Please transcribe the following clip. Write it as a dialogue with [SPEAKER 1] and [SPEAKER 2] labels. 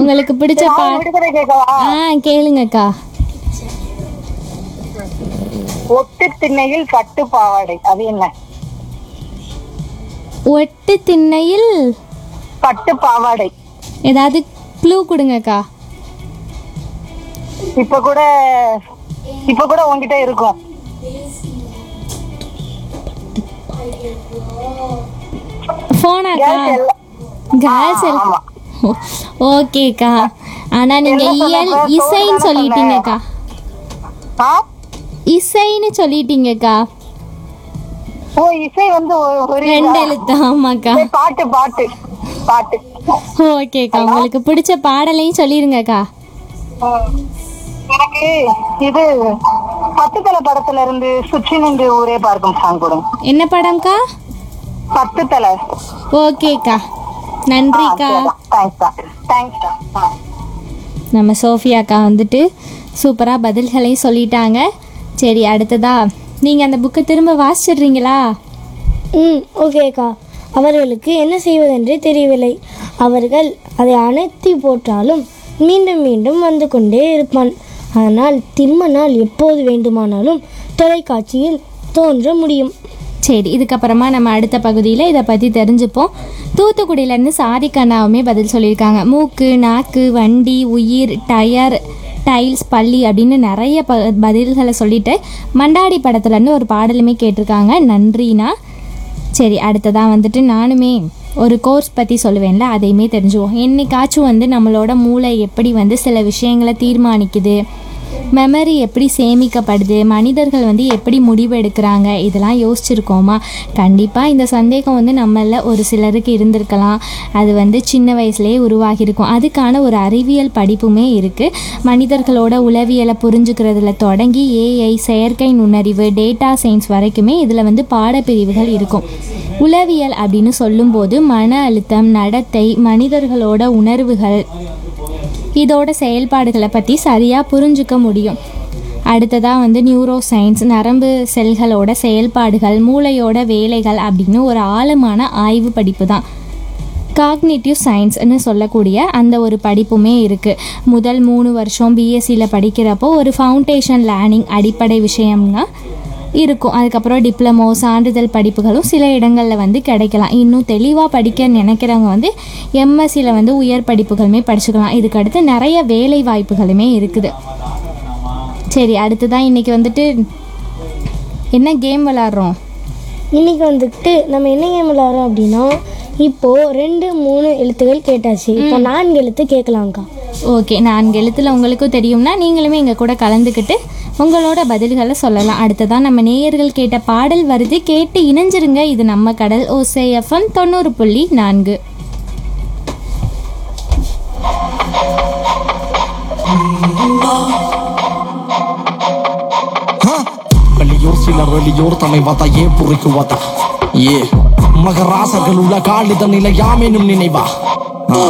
[SPEAKER 1] உங்களுக்கு பிடிச்ச பா
[SPEAKER 2] நான் விடுதலை கேட்கவா
[SPEAKER 1] ஆ கேளுங்கக்கா
[SPEAKER 2] ஒட்டு திண்ணையில் பட்டு பாவாடை அது என்ன
[SPEAKER 1] ஒட்டு திண்ணையில்
[SPEAKER 2] பட்டு பாவாடை
[SPEAKER 1] ஏதாவது க்ளூ கொடுங்கக்கா
[SPEAKER 2] இப்ப கூட இப்ப கூட உன்கிட்ட இருக்கும்
[SPEAKER 1] ஃபோனாக்கா
[SPEAKER 2] Girls எல்லாம்.
[SPEAKER 1] கேர்ள்ஸ்
[SPEAKER 2] ஆமா
[SPEAKER 1] ஓகேக்கா ஆனா நீங்க
[SPEAKER 2] என்ன சொன்ன?
[SPEAKER 1] இயல்
[SPEAKER 2] இப்ப
[SPEAKER 1] இசைன்னு
[SPEAKER 2] சோறு தானே
[SPEAKER 1] சொல்லிட்டீங்கக்கா
[SPEAKER 2] ஆ?
[SPEAKER 1] இசைன்னு சொல்லிட்டீங்கக்கா
[SPEAKER 2] ஓ இசை வந்து ஒ- ஒரு
[SPEAKER 1] ரெண்டு எழுத்து ஆமாக்கா
[SPEAKER 2] இதா? பாட்டு பாட்டு பாட்டு
[SPEAKER 1] ஓகேக்கா உங்களுக்கு பிடிச்ச பாடலையும் சொல்லிருங்கக்கா
[SPEAKER 2] ம். எனக்கு இது பத்து தலை படத்துல இருந்து சுற்றி நின்று ஊரே பார்க்கும் சாங் கொடுங்க
[SPEAKER 1] என்ன படம்க்கா
[SPEAKER 2] பத்து தலை
[SPEAKER 1] ஓகேக்கா நன்றிக்கா
[SPEAKER 2] தேங்க்ஸ்டா தேங்க்ஸ்டா
[SPEAKER 1] நம்ம சோஃபியாக்கா வந்துட்டு சூப்பராக பதில்களையும் சொல்லிட்டாங்க சரி அடுத்ததா நீங்கள் அந்த புக்கை திரும்ப வாசிச்சிடுறீங்களா
[SPEAKER 3] ம் ஓகேக்கா அவர்களுக்கு என்ன செய்வதென்றே தெரியவில்லை அவர்கள் அதை அணைத்தி போட்டாலும் மீண்டும் மீண்டும் வந்து கொண்டே இருப்பான் ஆனால் திம்மனால் எப்போது வேண்டுமானாலும் தொலைக்காட்சியில் தோன்ற முடியும்
[SPEAKER 1] சரி இதுக்கப்புறமா நம்ம அடுத்த பகுதியில் இதை பற்றி தெரிஞ்சுப்போம் தூத்துக்குடியிலேருந்து சாதிக்கண்ணாவுமே பதில் சொல்லியிருக்காங்க மூக்கு நாக்கு வண்டி உயிர் டயர் டைல்ஸ் பள்ளி அப்படின்னு நிறைய ப பதில்களை சொல்லிட்டு மண்டாடி படத்துலேருந்து ஒரு பாடலுமே கேட்டிருக்காங்க நன்றினா சரி அடுத்ததாக வந்துட்டு நானுமே ஒரு கோர்ஸ் பற்றி சொல்லுவேன்ல அதையுமே தெரிஞ்சுவோம் என்னைக்காச்சும் வந்து நம்மளோட மூளை எப்படி வந்து சில விஷயங்களை தீர்மானிக்குது மெமரி எப்படி சேமிக்கப்படுது மனிதர்கள் வந்து எப்படி முடிவு எடுக்கிறாங்க இதெல்லாம் யோசிச்சிருக்கோமா கண்டிப்பாக இந்த சந்தேகம் வந்து நம்மள ஒரு சிலருக்கு இருந்திருக்கலாம் அது வந்து சின்ன வயசுலேயே உருவாகியிருக்கும் அதுக்கான ஒரு அறிவியல் படிப்புமே இருக்குது மனிதர்களோட உளவியலை புரிஞ்சுக்கிறதுல தொடங்கி ஏஐ செயற்கை நுண்ணறிவு டேட்டா சயின்ஸ் வரைக்குமே இதில் வந்து பாடப்பிரிவுகள் இருக்கும் உளவியல் அப்படின்னு சொல்லும்போது மன அழுத்தம் நடத்தை மனிதர்களோட உணர்வுகள் இதோட செயல்பாடுகளை பற்றி சரியாக புரிஞ்சுக்க முடியும் அடுத்ததாக வந்து நியூரோ சயின்ஸ் நரம்பு செல்களோட செயல்பாடுகள் மூளையோட வேலைகள் அப்படின்னு ஒரு ஆழமான ஆய்வு படிப்பு தான் காக்னிட்டிவ் சயின்ஸ்னு சொல்லக்கூடிய அந்த ஒரு படிப்புமே இருக்குது முதல் மூணு வருஷம் பிஎஸ்சியில் படிக்கிறப்போ ஒரு ஃபவுண்டேஷன் லேர்னிங் அடிப்படை விஷயம்னா இருக்கும் அதுக்கப்புறம் டிப்ளமோ சான்றிதழ் படிப்புகளும் சில இடங்களில் வந்து கிடைக்கலாம் இன்னும் தெளிவாக படிக்க நினைக்கிறவங்க வந்து எம்எஸ்சியில் வந்து உயர் படிப்புகளுமே படிச்சுக்கலாம் இதுக்கு அடுத்து நிறைய வேலை வாய்ப்புகளுமே இருக்குது சரி அடுத்ததான் இன்றைக்கி வந்துட்டு என்ன கேம் விளாட்றோம்
[SPEAKER 3] இன்னைக்கு வந்துட்டு நம்ம என்ன கேம் விளாட்றோம் அப்படின்னா இப்போ ரெண்டு மூணு எழுத்துகள் கேட்டாச்சு இப்போ நான்கு எழுத்து கேட்கலாம்க்கா
[SPEAKER 1] ஓகே நான்கு எழுத்தில் உங்களுக்கும் தெரியும்னா நீங்களுமே எங்கள் கூட கலந்துக்கிட்டு உங்களோட பதில்களை சொல்லலாம் அடுத்ததான் நம்ம நேயர்கள் கேட்ட பாடல் வருது கேட்டு இணைஞ்சிருங்க இது நம்ம கடல் ஓசை எஃப்எம் தொண்ணூறு புள்ளி நான்கு
[SPEAKER 4] வெளியூர் சிலர் வெளியூர் தன்னை பார்த்தா ஏன் புரிக்குவதா ஏ மகராசர்கள் உள்ள காலித நிலையாமெனும் நினைவா